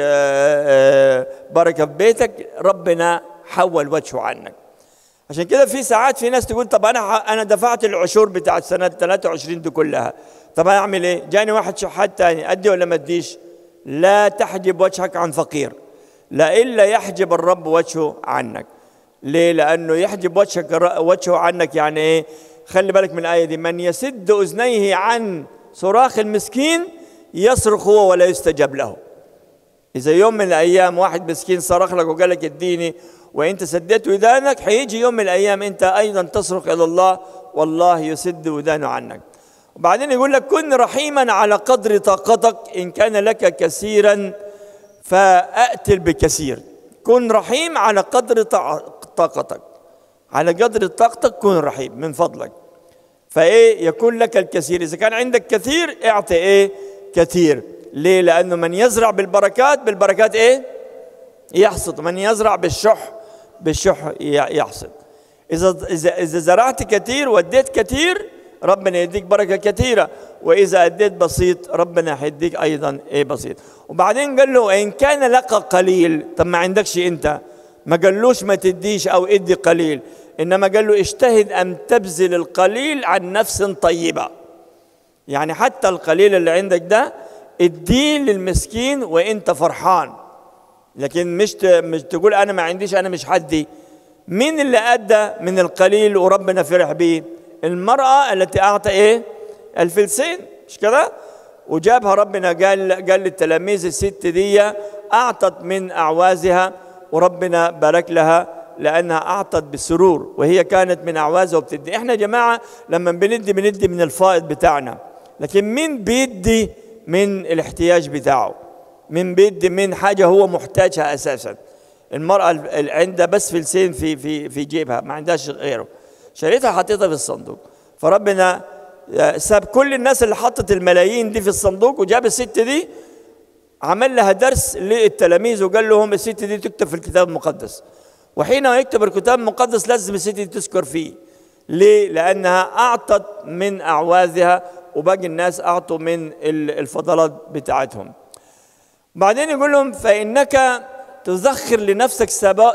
بركه في بيتك ربنا حول وجهه عنك عشان كده في ساعات في ناس تقول طب انا انا دفعت العشور بتاعت سنه 23 دي كلها طب اعمل ايه؟ جاني واحد شحات تاني ادي ولا ما اديش؟ لا تحجب وجهك عن فقير لا الا يحجب الرب وجهه عنك ليه؟ لانه يحجب وجهك وجهه عنك يعني ايه؟ خلي بالك من الايه دي من يسد اذنيه عن صراخ المسكين يصرخ هو ولا يستجاب له اذا يوم من الايام واحد مسكين صرخ لك وقال لك اديني وانت سديت ودانك حيجي يوم من الايام انت ايضا تصرخ الى الله والله يسد ودانه عنك وبعدين يقول لك كن رحيما على قدر طاقتك ان كان لك كثيرا فاتل بكثير كن رحيم على قدر طاقتك على قدر طاقتك كن رحيم من فضلك فايه يكون لك الكثير اذا كان عندك كثير اعطي ايه كثير ليه لانه من يزرع بالبركات بالبركات ايه يحصد من يزرع بالشح بالشح يحصد اذا اذا اذا زرعت كثير واديت كثير ربنا يديك بركه كثيره واذا اديت بسيط ربنا هيديك ايضا ايه بسيط وبعدين قال له ان كان لك قليل طب ما عندكش انت ما قالوش ما تديش او ادي قليل انما قال له اجتهد ان تبذل القليل عن نفس طيبه يعني حتى القليل اللي عندك ده اديه للمسكين وانت فرحان لكن مش مش تقول انا ما عنديش انا مش حدي مين اللي ادى من القليل وربنا فرح بيه المراه التي اعطى ايه الفلسين مش كده وجابها ربنا قال قال للتلاميذ الست دي اعطت من اعوازها وربنا بارك لها لانها اعطت بسرور وهي كانت من اعوازها وبتدي احنا يا جماعه لما بندي بندي من الفائض بتاعنا لكن مين بيدي من الاحتياج بتاعه من بيدي من حاجه هو محتاجها اساسا المراه اللي عندها بس فلسين في في في جيبها ما عندهاش غيره شريتها حطيتها في الصندوق فربنا ساب كل الناس اللي حطت الملايين دي في الصندوق وجاب الست دي عمل لها درس للتلاميذ وقال لهم الست دي تكتب في الكتاب المقدس وحينما يكتب الكتاب المقدس لازم الست دي تذكر فيه ليه؟ لأنها أعطت من أعواذها وباقي الناس أعطوا من الفضلات بتاعتهم بعدين يقول لهم فإنك تذخر لنفسك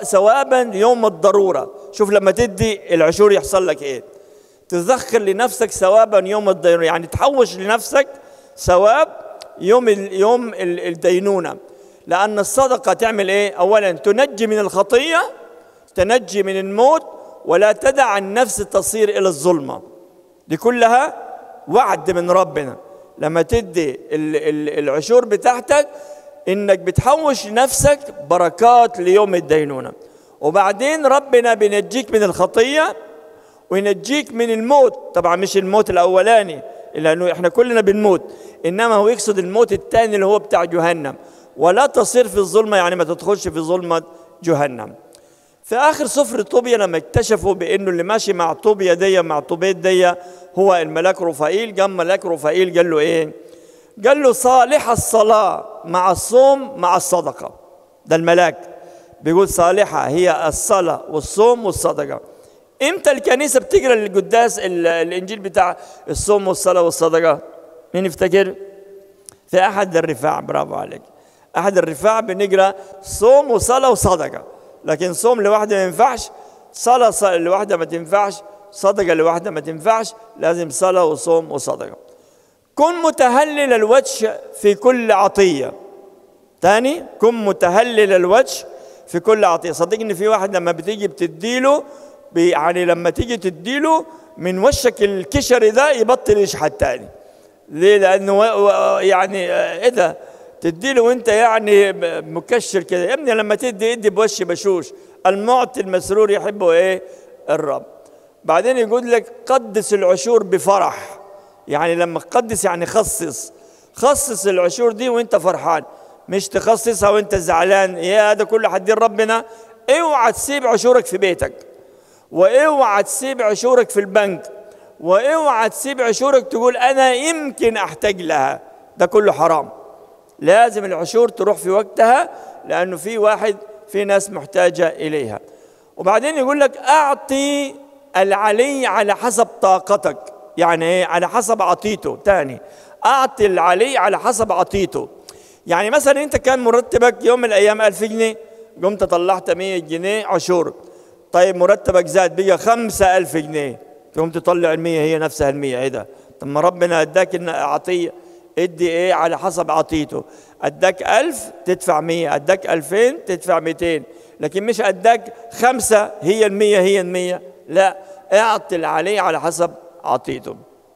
ثوابا يوم الضرورة شوف لما تدي العشور يحصل لك إيه تذخر لنفسك ثوابا يوم الضرورة يعني تحوش لنفسك ثواب يوم يوم الدينونة لأن الصدقة تعمل إيه أولا تنجي من الخطية تنجي من الموت ولا تدع النفس تصير إلى الظلمة دي كلها وعد من ربنا لما تدي العشور بتاعتك انك بتحوش نفسك بركات ليوم الدينونه وبعدين ربنا بينجيك من الخطيه وينجيك من الموت طبعا مش الموت الاولاني لانه احنا كلنا بنموت انما هو يقصد الموت الثاني اللي هو بتاع جهنم ولا تصير في الظلمه يعني ما تدخلش في ظلمه جهنم في اخر سفر طوبيا لما اكتشفوا بانه اللي ماشي مع طوبيا دي مع طوبيت دي هو الملاك رفائيل قام ملاك رفائيل قال له ايه قال له صالح الصلاة مع الصوم مع الصدقة ده الملاك بيقول صالحة هي الصلاة والصوم والصدقة امتى الكنيسة بتقرا القداس الانجيل بتاع الصوم والصلاة والصدقة مين يفتكر في احد الرفاع برافو عليك احد الرفاع بنقرا صوم وصلاة وصدقة لكن صوم لوحده ما ينفعش صلاة لوحده ما تنفعش صدقة لوحده ما تنفعش لازم صلاة وصوم وصدقة كن متهلل الوجه في كل عطية تاني كن متهلل الوجه في كل عطية صدقني في واحد لما بتيجي بتديله يعني لما تيجي تديله من وشك الكشري ده يبطل يشحت تاني ليه لأنه يعني ايه ده تديله وانت يعني مكشر كده يا ابني لما تدي ادي بوش بشوش المعطي المسرور يحبه ايه الرب بعدين يقول لك قدس العشور بفرح يعني لما تقدس يعني خصص خصص العشور دي وانت فرحان مش تخصصها وانت زعلان يا هذا كله حدين ربنا اوعى تسيب عشورك في بيتك واوعى تسيب عشورك في البنك واوعى تسيب عشورك تقول انا يمكن احتاج لها ده كله حرام لازم العشور تروح في وقتها لانه في واحد في ناس محتاجه اليها وبعدين يقول لك اعطي العلي على حسب طاقتك يعني ايه على حسب عطيته تاني اعطي العلي على حسب عطيته يعني مثلا انت كان مرتبك يوم من الايام 1000 جنيه قمت طلعت 100 جنيه عشور طيب مرتبك زاد بقى 5000 جنيه تقوم تطلع ال 100 هي نفسها ال 100 ايه ده طب ما ربنا اداك عطيه ادي ايه على حسب عطيته اداك 1000 تدفع 100 اداك 2000 تدفع 200 لكن مش اداك خمسة هي ال 100 هي ال 100 لا اعطي العلي على حسب عطيته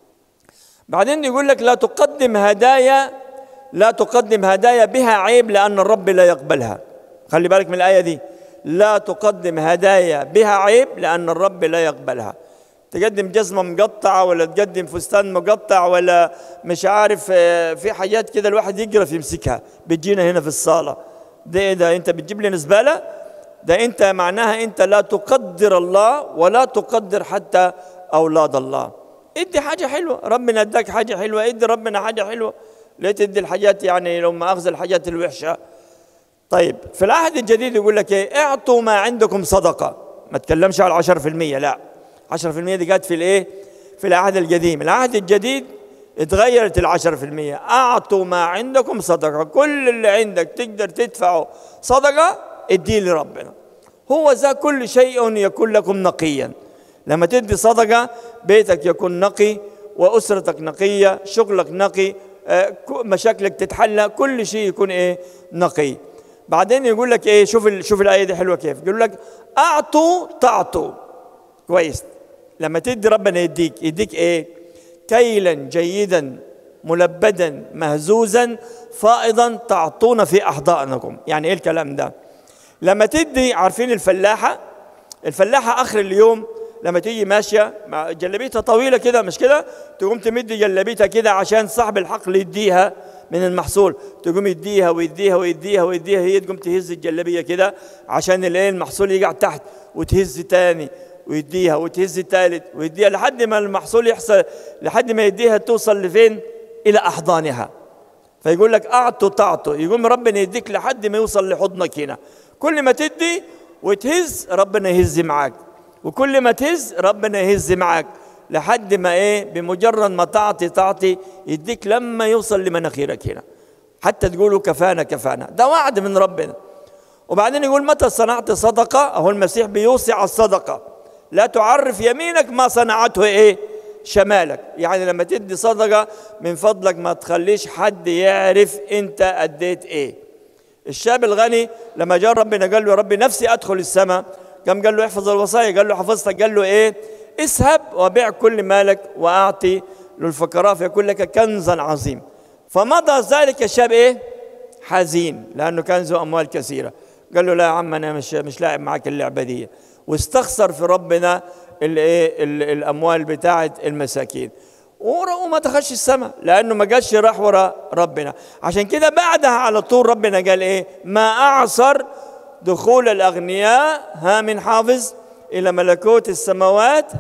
بعدين يقول لك لا تقدم هدايا لا تقدم هدايا بها عيب لأن الرب لا يقبلها خلي بالك من الآية دي لا تقدم هدايا بها عيب لأن الرب لا يقبلها تقدم جزمة مقطعة ولا تقدم فستان مقطع ولا مش عارف في حاجات كده الواحد يقرف يمسكها بتجينا هنا في الصالة ده ايه ده انت بتجيب لي زبالة ده انت معناها انت لا تقدر الله ولا تقدر حتى اولاد الله ادي حاجه حلوه ربنا اداك حاجه حلوه ادي ربنا حاجه حلوه ليه تدي الحاجات يعني لو ما اخذ الحاجات الوحشه طيب في العهد الجديد يقول لك ايه اعطوا ما عندكم صدقه ما تكلمش على 10% لا 10% دي جت في الايه في العهد القديم العهد الجديد اتغيرت العشرة في المية أعطوا ما عندكم صدقة كل اللي عندك تقدر تدفعه صدقة اديه لربنا هو ذا كل شيء يكون لكم نقيا لما تدي صدقة بيتك يكون نقي واسرتك نقيه شغلك نقي آه، مشاكلك تتحلى كل شيء يكون ايه نقي بعدين يقول لك ايه شوف شوف الايه دي حلوه كيف يقول لك اعطوا تعطوا كويس لما تدي ربنا يديك يديك ايه كيلا جيدا ملبدا مهزوزا فائضا تعطون في احضانكم يعني ايه الكلام ده لما تدي عارفين الفلاحه الفلاحه اخر اليوم لما تيجي ماشيه مع جلبيتها طويله كده مش كده تقوم تمد جلبيتها كده عشان صاحب الحقل يديها من المحصول تقوم يديها ويديها ويديها ويديها هي تقوم تهز الجلبيه كده عشان الايه المحصول يقع تحت وتهز تاني ويديها وتهز تالت ويديها لحد ما المحصول يحصل لحد ما يديها توصل لفين الى احضانها فيقول لك اعطوا تعطوا يقوم ربنا يديك لحد ما يوصل لحضنك هنا كل ما تدي وتهز ربنا يهز معاك وكل ما تهز ربنا يهز معاك لحد ما ايه بمجرد ما تعطي تعطي يديك لما يوصل لمناخيرك هنا حتى تقولوا كفانا كفانا ده وعد من ربنا وبعدين يقول متى صنعت صدقة أهو المسيح بيوصي على الصدقة لا تعرف يمينك ما صنعته ايه شمالك يعني لما تدي صدقة من فضلك ما تخليش حد يعرف انت اديت ايه الشاب الغني لما جاء ربنا قال له يا ربي نفسي ادخل السماء كم قال له احفظ الوصايا قال له حفظتك قال له ايه اذهب وبيع كل مالك واعطي للفقراء فيكون لك كنزا عظيم فمضى ذلك الشاب ايه حزين لانه كان ذو اموال كثيره قال له لا يا عم انا مش مش لاعب معاك اللعبه دي واستخسر في ربنا الايه الاموال بتاعه المساكين وما دخلش السماء لانه ما جاش راح ورا ربنا عشان كده بعدها على طول ربنا قال ايه ما اعصر دخول الاغنياء ها من حافظ الى ملكوت السماوات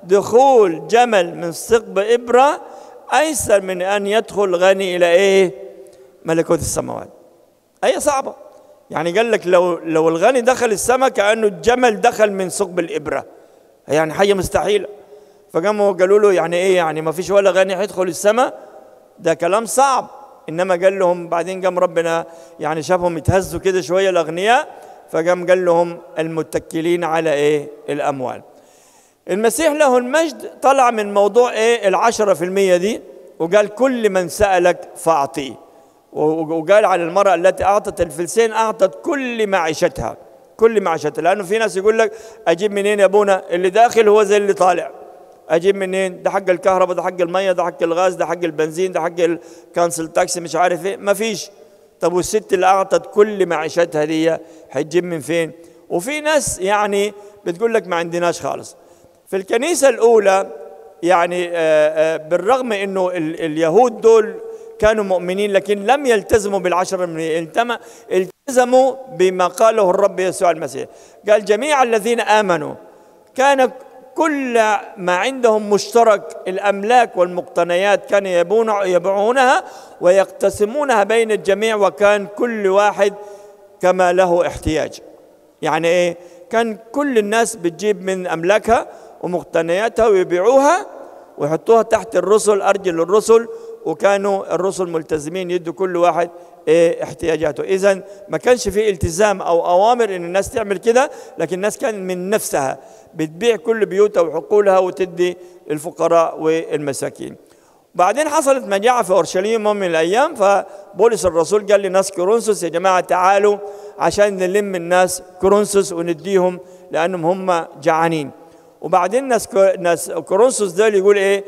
دخول جمل من ثقب ابره ايسر من ان يدخل غني الى ايه ملكوت السماوات اي صعبه يعني قال لك لو لو الغني دخل السماء كانه الجمل دخل من ثقب الابره يعني حاجه مستحيله فقاموا قالوا له يعني ايه يعني ما فيش ولا غني هيدخل السماء ده كلام صعب انما قال لهم بعدين قام ربنا يعني شافهم يتهزوا كده شويه الاغنياء فقام قال لهم المتكلين على ايه الاموال المسيح له المجد طلع من موضوع ايه العشرة في المية دي وقال كل من سألك فأعطيه وقال على المرأة التي أعطت الفلسين أعطت كل معيشتها كل معيشتها لأنه في ناس يقول لك أجيب منين يا أبونا اللي داخل هو زي اللي طالع أجيب منين ده حق الكهرباء ده حق المية ده حق الغاز ده حق البنزين ده حق الكانسل تاكسي مش عارف ايه ما فيش طب والست اللي أعطت كل معيشتها دي هتجيب من فين وفي ناس يعني بتقول لك ما عندناش خالص في الكنيسة الأولى يعني آه، آه، بالرغم انه اليهود دول كانوا مؤمنين لكن لم يلتزموا بالعشرة من التزموا بما قاله الرب يسوع المسيح قال جميع الذين آمنوا كان كل ما عندهم مشترك الأملاك والمقتنيات كانوا يبيعونها ويقتسمونها بين الجميع وكان كل واحد كما له احتياج يعني ايه كان كل الناس بتجيب من أملاكها ومقتنياتها ويبيعوها ويحطوها تحت الرسل أرجل الرسل وكانوا الرسل ملتزمين يدوا كل واحد إيه احتياجاته اذا ما كانش في التزام او اوامر ان الناس تعمل كده لكن الناس كان من نفسها بتبيع كل بيوتها وحقولها وتدي الفقراء والمساكين بعدين حصلت مجاعة في أورشليم من الأيام فبولس الرسول قال لناس كورنثوس يا جماعة تعالوا عشان نلم الناس كورنثوس ونديهم لأنهم هم جعانين وبعدين ناس ناس كورنثوس دول يقول إيه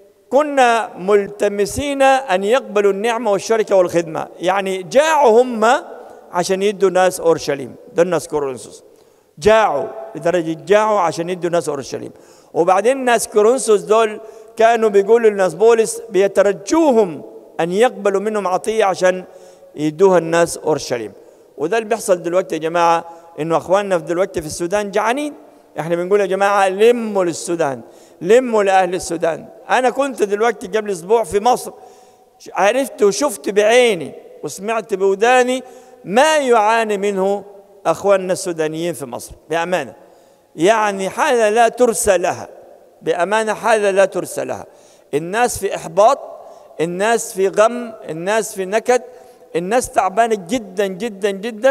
كنا ملتمسين أن يقبلوا النعمة والشركة والخدمة يعني جاعوا هم عشان يدوا ناس أورشليم ده الناس كورنثوس جاعوا لدرجة جاعوا عشان يدوا ناس أورشليم وبعدين ناس كورنثوس دول كانوا بيقولوا للناس بولس بيترجوهم أن يقبلوا منهم عطية عشان يدوها الناس أورشليم وده اللي بيحصل دلوقتي يا جماعة إنه أخواننا في دلوقتي في السودان جعانين احنا بنقول يا جماعة لموا للسودان لموا لأهل السودان أنا كنت دلوقتي قبل أسبوع في مصر عرفت وشفت بعيني وسمعت بوداني ما يعاني منه أخواننا السودانيين في مصر بأمانة يعني حالة لا ترسى لها بأمانة حالة لا ترسى لها الناس في إحباط الناس في غم الناس في نكد الناس تعبانة جدا جدا جدا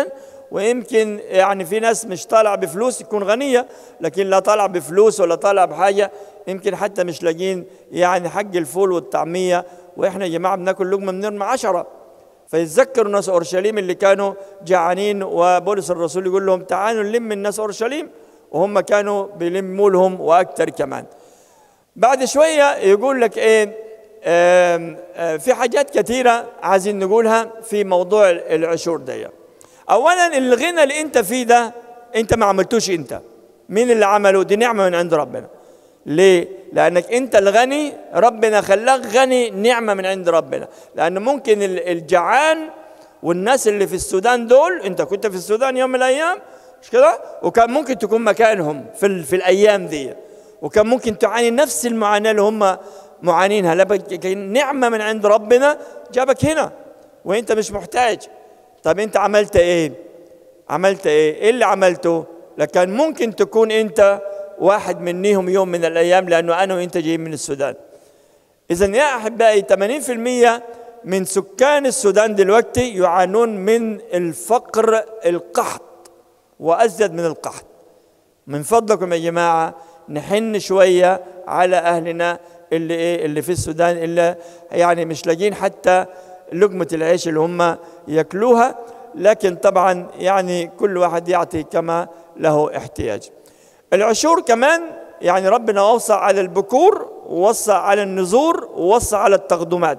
ويمكن يعني في ناس مش طالعة بفلوس تكون غنية لكن لا طالعة بفلوس ولا طالعة بحاجة يمكن حتى مش لاقين يعني حق الفول والطعمية واحنا يا جماعة بناكل لقمة من نرمى عشرة فيتذكروا ناس اورشليم اللي كانوا جعانين وبولس الرسول يقول لهم تعالوا نلم الناس اورشليم وهم كانوا بيلموا لهم واكثر كمان بعد شويه يقول لك ايه آم آم في حاجات كثيره عايزين نقولها في موضوع العشور دي اولا الغنى اللي انت فيه ده انت ما عملتوش انت مين اللي عمله دي نعمه من عند ربنا ليه لانك انت الغني ربنا خلاك غني نعمه من عند ربنا لان ممكن الجعان والناس اللي في السودان دول انت كنت في السودان يوم من الايام مش كده وكان ممكن تكون مكانهم في في الايام دي وكان ممكن تعاني نفس المعاناه اللي هم معانينها لكن نعمه من عند ربنا جابك هنا وانت مش محتاج طب انت عملت ايه عملت ايه ايه اللي عملته لكن ممكن تكون انت واحد منيهم يوم من الايام لانه انا وانت جايين من السودان اذا يا احبائي 80% من سكان السودان دلوقتي يعانون من الفقر القحط وازيد من القحط من فضلكم يا جماعه نحن شويه على اهلنا اللي ايه اللي في السودان اللي يعني مش لاقين حتى لقمه العيش اللي هم ياكلوها لكن طبعا يعني كل واحد يعطي كما له احتياج العشور كمان يعني ربنا وصى على البكور ووصى على النزور ووصى على التقدمات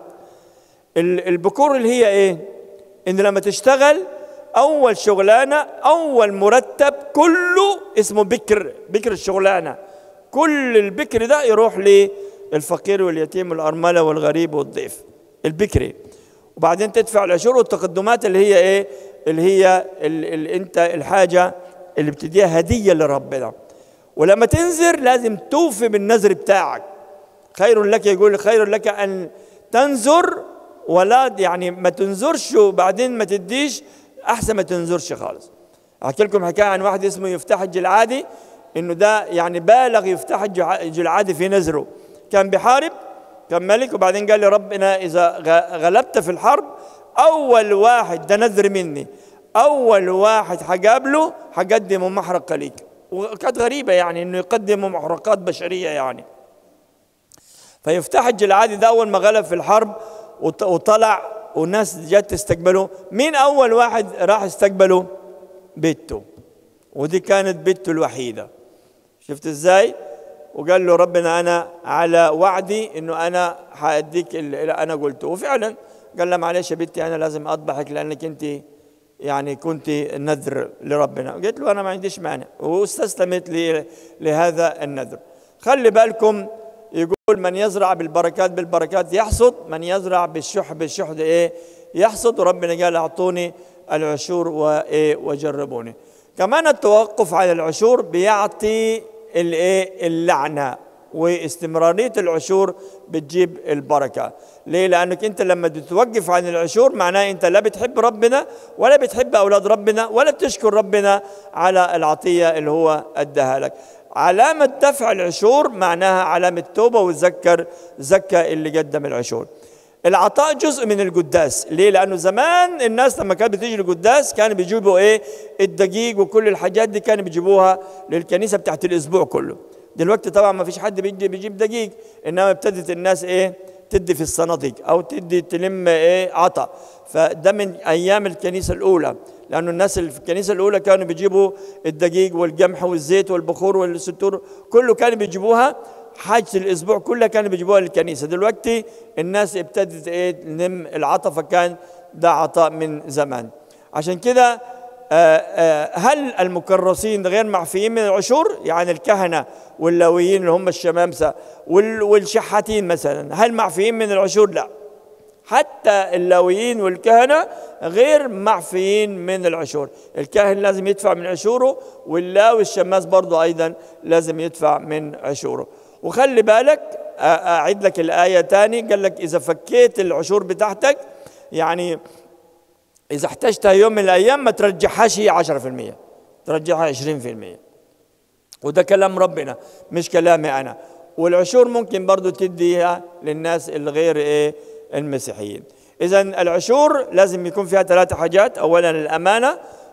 البكور اللي هي ايه ان لما تشتغل اول شغلانه اول مرتب كله اسمه بكر بكر الشغلانه كل البكر ده يروح للفقير واليتيم والارمله والغريب والضيف البكري وبعدين تدفع العشور والتقدمات اللي هي ايه اللي هي اللي انت الحاجه اللي بتديها هديه لربنا ولما تنذر لازم توفي بالنذر بتاعك خير لك يقول خير لك ان تنذر ولا يعني ما تنذرش وبعدين ما تديش احسن ما تنذرش خالص احكي لكم حكايه عن واحد اسمه يفتح الجلعادي انه ده يعني بالغ يفتح الجلعادي في نذره كان بيحارب كان ملك وبعدين قال لي ربنا اذا غلبت في الحرب اول واحد ده نذر مني اول واحد حقابله حقدمه محرقه ليك وكانت غريبة يعني انه يقدموا محرقات بشرية يعني فيفتح الجلعادي ده اول ما غلب في الحرب وطلع والناس جت تستقبله مين اول واحد راح استقبله بيته ودي كانت بيته الوحيدة شفت ازاي وقال له ربنا انا على وعدي انه انا حاديك اللي انا قلته وفعلا قال له معلش يا بنتي انا لازم اذبحك لانك انت يعني كنت نذر لربنا قلت له انا ما عنديش مانع واستسلمت لي لهذا النذر خلي بالكم يقول من يزرع بالبركات بالبركات يحصد من يزرع بالشح بالشح ايه يحصد وربنا قال اعطوني العشور وايه وجربوني كمان التوقف على العشور بيعطي الايه اللعنه واستمراريه العشور بتجيب البركه ليه لانك انت لما تتوقف عن العشور معناه انت لا بتحب ربنا ولا بتحب اولاد ربنا ولا بتشكر ربنا على العطيه اللي هو اداها لك علامه دفع العشور معناها علامه توبه وتذكر زكى اللي قدم العشور العطاء جزء من القداس ليه لانه زمان الناس لما كانت بتيجي القداس كانوا بيجيبوا ايه الدقيق وكل الحاجات دي كانوا بيجيبوها للكنيسه بتاعت الاسبوع كله دلوقتي طبعا ما فيش حد بيجي بيجيب دقيق انما ابتدت الناس ايه تدي في الصناديق او تدي تلم ايه عطا فده من ايام الكنيسه الاولى لانه الناس اللي في الكنيسه الاولى كانوا بيجيبوا الدقيق والقمح والزيت والبخور والستور كله كانوا بيجيبوها حاجة الأسبوع كلها كانوا بيجيبوها للكنيسة دلوقتي الناس ابتدت إيه تلم العطا فكان ده عطاء من زمان عشان كده هل المكرسين غير معفيين من العشور يعني الكهنة واللاويين اللي هم الشمامسة والشحاتين مثلا هل معفيين من العشور لا حتى اللاويين والكهنة غير معفيين من العشور الكاهن لازم يدفع من عشوره واللاوي الشماس برضه أيضا لازم يدفع من عشوره وخلي بالك أعيد لك الآية تاني قال لك إذا فكيت العشور بتاعتك يعني إذا احتجتها يوم من الأيام ما ترجعهاش هي 10% ترجعها 20% وده كلام ربنا مش كلامي أنا والعشور ممكن برضو تديها للناس الغير إيه المسيحيين إذا العشور لازم يكون فيها ثلاثة حاجات أولا الأمانة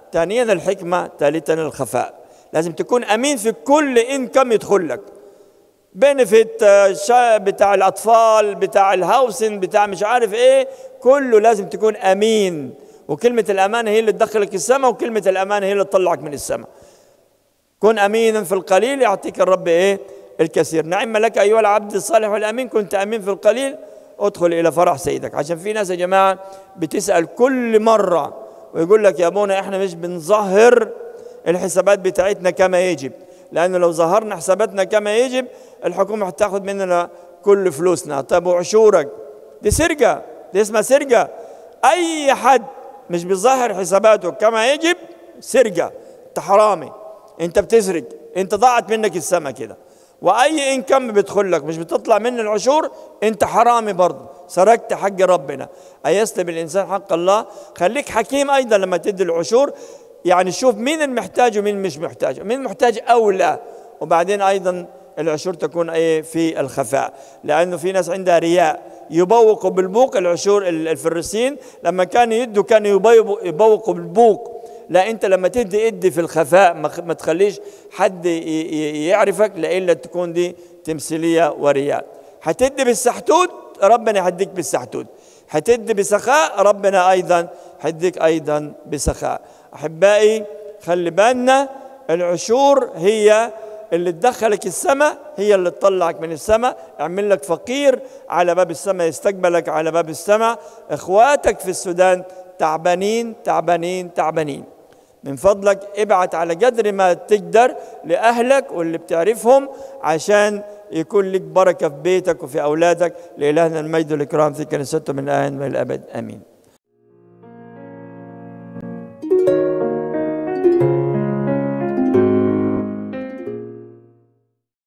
ثانيا الحكمة ثالثا الخفاء لازم تكون أمين في كل إنكم يدخل لك بنفيت بتاع الأطفال بتاع الهاوسن بتاع مش عارف إيه كله لازم تكون أمين وكلمة الأمانة هي اللي تدخلك السماء وكلمة الأمانة هي اللي تطلعك من السماء كن أمينا في القليل يعطيك الرب إيه الكثير نعم لك أيها العبد الصالح والأمين كنت أمين في القليل ادخل إلى فرح سيدك عشان في ناس يا جماعة بتسأل كل مرة ويقول لك يا أبونا إحنا مش بنظهر الحسابات بتاعتنا كما يجب لأنه لو ظهرنا حساباتنا كما يجب الحكومة هتاخد مننا كل فلوسنا طب وعشورك دي سرقة دي اسمها سرقة أي حد مش بيظهر حساباته كما يجب سرقة انت حرامي انت بتسرق انت ضاعت منك السما كده واي انكم بيدخل لك مش بتطلع منه العشور انت حرامي برضه سرقت حق ربنا ايسلب الانسان حق الله خليك حكيم ايضا لما تدي العشور يعني شوف مين المحتاج ومين مش محتاج مين محتاج اولى وبعدين ايضا العشور تكون ايه في الخفاء لانه في ناس عندها رياء يبوقوا بالبوق العشور الفريسين لما كانوا يدوا كانوا يبوقوا بالبوق لا انت لما تدي ادي في الخفاء ما تخليش حد يعرفك لإلا تكون دي تمثيلية ورياء هتدي بالسحتوت ربنا يهديك بالسحتوت هتدي بسخاء ربنا ايضا هيديك ايضا بسخاء احبائي خلي بالنا العشور هي اللي تدخلك السماء هي اللي تطلعك من السماء اعمل لك فقير على باب السماء يستقبلك على باب السماء اخواتك في السودان تعبانين تعبانين تعبانين من فضلك ابعت على قدر ما تقدر لأهلك واللي بتعرفهم عشان يكون لك بركة في بيتك وفي أولادك لإلهنا المجد والإكرام في كنيسته من الآن والأبد آمين